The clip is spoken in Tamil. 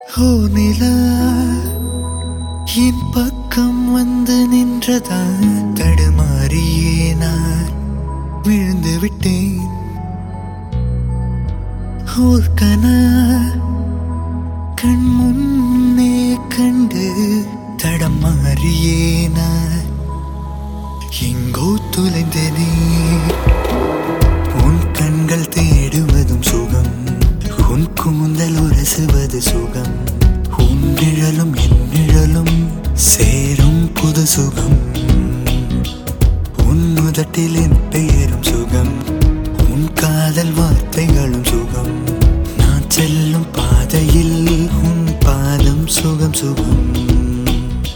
ஓ நிலா என் பக்கம் வந்து நின்றதா தடுமாறியே நான் விழுந்து விட்டேன் ஓர் கனா கண் முன்னே கண்டு தடமாறியே நான் எங்கோ தொலைந்தனே உன் கண்கள் தேடுவதும் சுகம் உன் கூந்தல் உரசுவது சுகம் உன் நிழலும் என் நிழலும் சேரும் புது சுகம் உன் முதட்டில் என் பெயரும் சுகம் உன் காதல் வார்த்தைகளும் சுகம் நான் செல்லும் பாதையில் உன் பாதம் சுகம் சுகம்